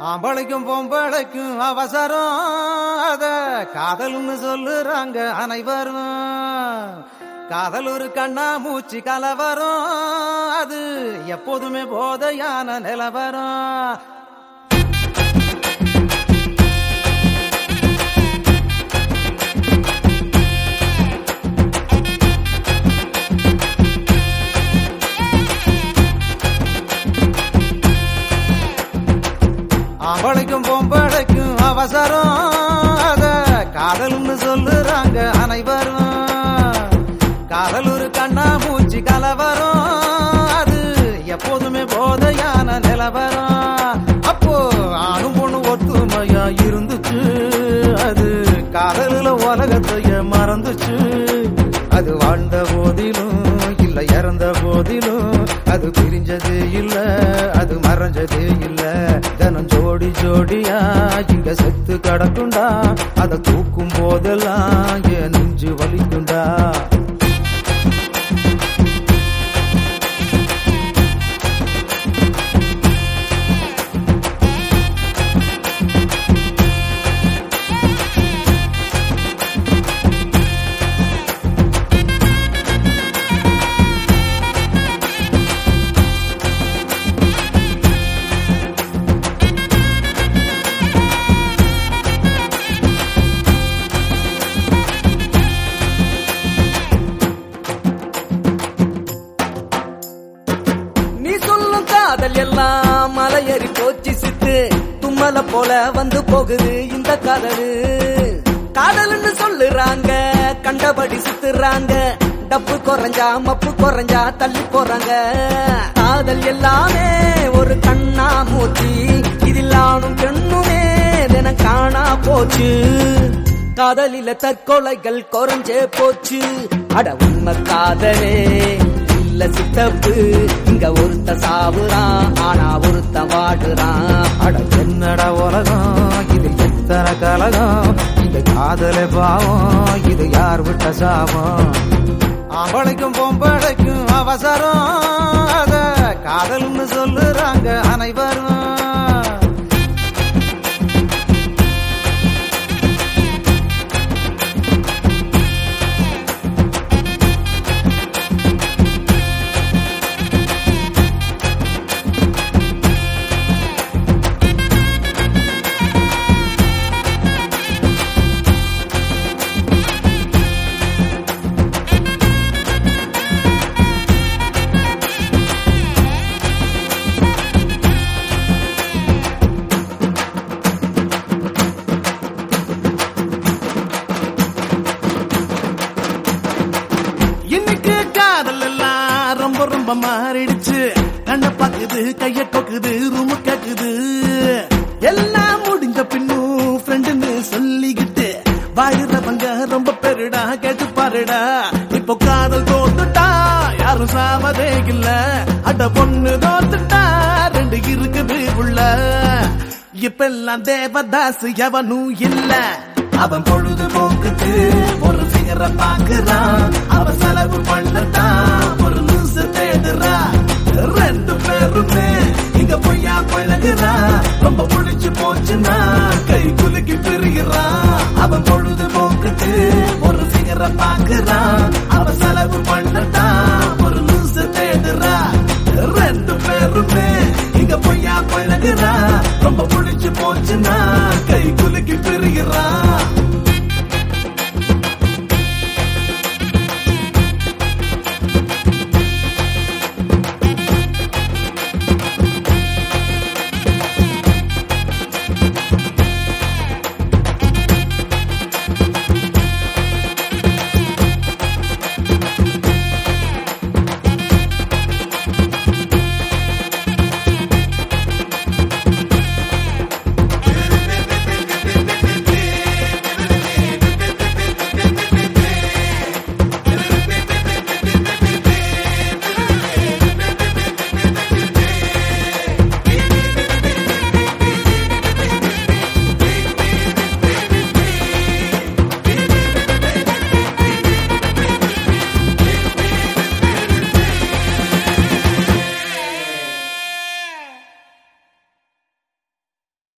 ஆம்பளைக்கும் பொம்பளைக்கும் அவசரம் அத காதல்னு சொல்லுறாங்க அனைவரும் காதல் ஒரு கண்ணா மூச்சு கலவரம் அது எப்போதுமே போதையான நிலவரம் ஆம்பளைக்கும் பொம்பளைக்கும் அவசரம் அத காதல்னு சொல்லுறாங்க அனைவரும் காதல் ஒரு கண்ணா மூச்சு கலவரம் அது எப்போதுமே போதையான நிலவரம் அப்போ ஆணும் பொண்ணு ஒத்துமையா இருந்துச்சு அது காதலில் உலகத்தைய மறந்துச்சு அது வாழ்ந்த போதிலும் இல்ல இறந்த போதிலும் அது பிரிஞ்சதே இல்ல அது மறைஞ்சதே இல்ல தினம் ஜோடி ஜோடியா இங்க செத்து கிடக்குண்டா அதை தூக்கும் போதெல்லாம் என் நெஞ்சு வலிக்குண்டா நீ சொல்லும் காதல் எல்லாம் மலையேறி போச்சு சித்து தும்மல போல வந்து போகுது இந்த காதலு காதல்னு சொல்லுறாங்க கண்டபடி சுத்துறாங்க டப்பு குறைஞ்சா மப்பு குறைஞ்சா தள்ளி போறாங்க காதல் எல்லாமே ஒரு கண்ணா மூச்சு இதில் ஆணும் பெண்ணுமே தினம் காணா போச்சு காதலில தற்கொலைகள் குறைஞ்சே போச்சு அட உண்மை காதலே இல்ல சித்தப்பு இங்க ஒருத்த சாவுறான் ஆனா ஒருத்த வாடுறான் அட என்னடா உலகம் இது எத்தனை கலகம் இந்த காதலே பாவம் இது யார் விட்ட சாபம் ஆம்பளைக்கும் பொம்பளைக்கும் அவசரம் அத காதல்னு சொல்லுறாங்க அனைவரும் இன்னைக்கு காதல் எல்லாம் ரொம்ப ரொம்ப மாறிடுச்சு கண்ண பாக்குது கைய கொக்குது ரூமு கேக்குது எல்லாம் முடிஞ்ச பின்னும் ஃப்ரெண்டுன்னு சொல்லிக்கிட்டு வாழுறவங்க ரொம்ப பெருடா கேட்டு பாருடா இப்போ காதல் தோத்துட்டா யாரும் சாவதே இல்ல அட பொண்ணு தோத்துட்டா ரெண்டு இருக்குது உள்ள இப்பெல்லாம் தேவதாஸ் எவனும் இல்ல அவன் பொழுது போக்குது ஒரு ஃபிகரை பாக்குறான் அவன் செலவு பண்ணத்தான் ஒரு லூசு தேடுறா ரெண்டு பேருமே இங்க பொய்யா பழகுறா ரொம்ப புடிச்சு போச்சுன்னா கை குலுக்கி பிரிகிறா அவன் பொழுது போக்குது ஒரு ஃபிகரை பாக்குறான் அவன் செலவு பண்ணத்தான் ஒரு லூசு தேடுறா ரெண்டு பேருமே இங்க பொய்யா பழகுறா ரொம்ப புடிச்சு போச்சுன்னா கை குலுக்கி பிரி